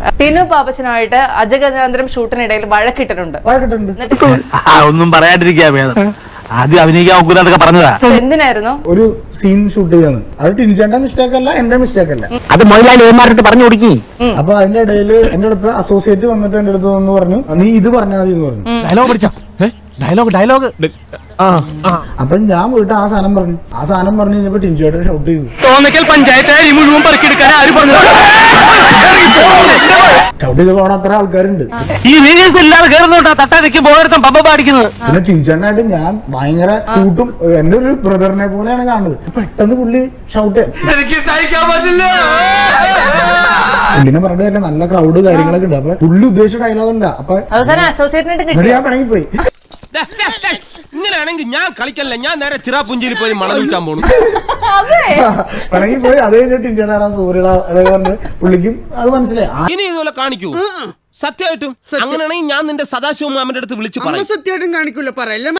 ടിനു പാപ്പച്ചനുമായിട്ട് അജഗജാന്തരം ഷൂട്ടിനിടയിൽ വഴക്കിട്ടിട്ടുണ്ട് വഴക്കിട്ടുണ്ട് ആ, ഒന്നും പറയാണ്ടിരിക്കാ ഭേദം ആദ്യം അഭിനയിക്കാൻ ഒക്കുന്നതൊക്കെ പറഞ്ഞതാ എന്തിനായിരുന്നു ഒരു സീൻ ഷൂട്ട് ചെയ്യാണ് അത് ടിൻചേന്റെ മിസ്റ്റേക്ക് അല്ല എന്റെ മിസ്റ്റേക്ക് അല്ല അത് മൊയിലാളി ഏമാറിട്ട് പറഞ്ഞു കൊടുക്കി അപ്പൊ അതിന്റെ ഇടയിൽ എന്റെ അടുത്ത് അസോസിയേറ്റ് വന്നിട്ട് എന്റെ അടുത്ത് വന്ന് പറഞ്ഞു നീ ഇത് പറഞ്ഞാൽ മതി എന്ന് പറഞ്ഞു ഡയലോഗ് പഠിച്ചോ ഡയലോഗ് ഡയലോഗ് ആ ആ അപ്പൊ ഞാൻ പോയിട്ട് ആ സാധനം പറഞ്ഞു ആ സാധനം പറഞ്ഞു കഴിഞ്ഞപ്പോ ടിൻചേട്ടൻ ഷൗട്ട് ചെയ്തു തോന്നക്കൽ പഞ്ചായത്ത് മുഴുവൻ പെറുക്കിയെടുക്കാൻ ആര് പറഞ്ഞു ഷൗട്ട് ചെയ്തപ്പോ അവിടെ അത്ര ആൾക്കാരുണ്ട് ഈ വീഡിയോസ് ഇല്ലാതെ കയറുന്നോട്ടാ തട്ടാ നിൽക്കുമ്പോൾ ഓരോരുത്തൻ പമ്പ പാടിക്കുന്നത് പിന്നെ ടിൻചേട്ടനായിട്ട് ഞാൻ ഭയങ്കര കൂട്ടും എന്റെ ഒരു ബ്രദറിനെ പോലെയാണ് കാണുന്നത് പെട്ടെന്ന് പുള്ളി ഷൗട്ട് പുള്ളിനെ പറഞ്ഞിട്ട് തന്നെ നല്ല ക്രൗഡ് കാര്യങ്ങളൊക്കെ ഉണ്ട് അപ്പൊ പുള്ളി ഉദ്ദേശിച്ച ഡയലോഗ് ഉണ്ട് അപ്പൊ അവസാനം അസോസിയേറ്റിനായിട്ട് എന്നിട്ട് കിട്ടി ഞാൻ പിണങ്ങി പോയി ഇങ്ങനെയാണെങ്കിൽ ഞാൻ കളിക്കല്ല ഞാൻ നേരെ ചിറാപുഞ്ചിയിൽ പോയി മണം വിൽക്കാൻ പോണു പിണങ്ങി പോയി അത് കഴിഞ്ഞിട്ട് ടിൻചേട്ടാ സൂര്യട അതൊക്കെ പറഞ്ഞ് പുള്ളിക്കും അത് മനസ്സിലായി ആ ഇനി ഇതുപോലെ കാണിക്കൂ സത്യമായിട്ടും അങ്ങനെയാണെങ്കിൽ ഞാൻ നിന്റെ സദാശിവ മാമന്റെ അടുത്ത് വിളിച്ചു പറയും സത്യമായിട്ടും കാണിക്കൂല പറയല്ലേ